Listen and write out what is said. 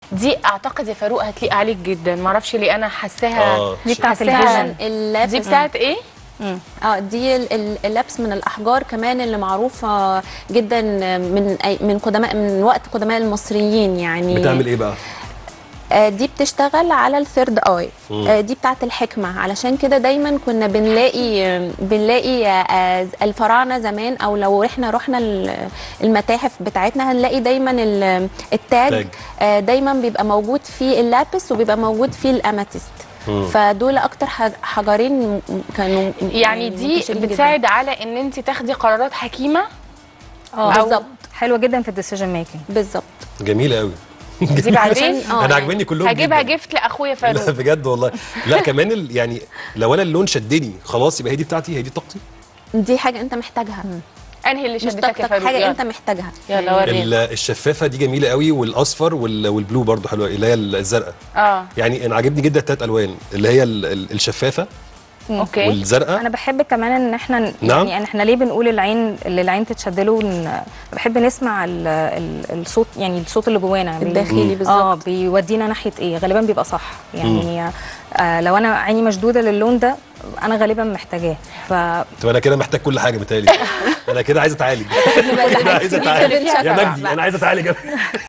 دي اعتقد يا فاروق هتليق عليك جدا معرفش ليه انا حاساها آه. دي بتاعت حاساها- الفيجن اللبس دي بتاعت ايه اه دي ال- ال- اللبس من الاحجار كمان اللي معروفه جدا من أي- من قدماء من وقت قدماء المصريين يعني بتعمل ايه بقى آه، دي بتشتغل على الثيرد اي مم. آه، دي بتاعت الحكمه علشان كده دايما كنا بنلاقي آه، بنلاقي آه، الفراعنه زمان او لو احنا رحنا ال- المتاحف بتاعتنا هنلاقي دايما ال- التاج تاج. آه، دايما بيبقى موجود فيه اللابس وبيبقى موجود فيه الاماتيست مم. فدول اكتر حج- حجرين م- كانوا يعني دي منتشرين جداً. بتساعد على ان انت تاخدي قرارات حكيمه اه أو- بالظبط حلوه جدا في الديسيجن ميكنج بالظبط جميله قوي دي بعدين علشان- آه، انا يعني عاجبني كلهم هجيبها جداً. جفت لاخويا لا فاروق بجد والله لا كمان ال... يعني لو انا اللون شدني خلاص يبقى هي دي بتاعتي هي دي طاقتي دي حاجه انت محتاجها انهي اللي مش شدتك يا طاقتك فاروق حاجه يلا. انت محتاجها يلا وريني ال- الشفافه دي جميله قوي والاصفر وال... والبلو برضو حلوه اللي هي الزرقاء اه يعني انا عاجبني جدا التلات الوان اللي هي ال... ال- الشفافه اوكي والزرقاء انا بحب كمان ان احنا ن- نعم. يعني احنا ليه بنقول العين اللي العين تتشد له ن- بحب نسمع ال ال الصوت يعني الصوت اللي جوانا بي- الداخلي اه بالظبط بيودينا ناحيه ايه غالبا بيبقى صح يعني آه لو انا عيني مشدوده للون ده انا غالبا محتاجاه ف طب انا كده محتاج كل حاجه بتهيألي انا كده عايز اتعالج انا عايز اتعالج يا مجدي انا عايز اتعالج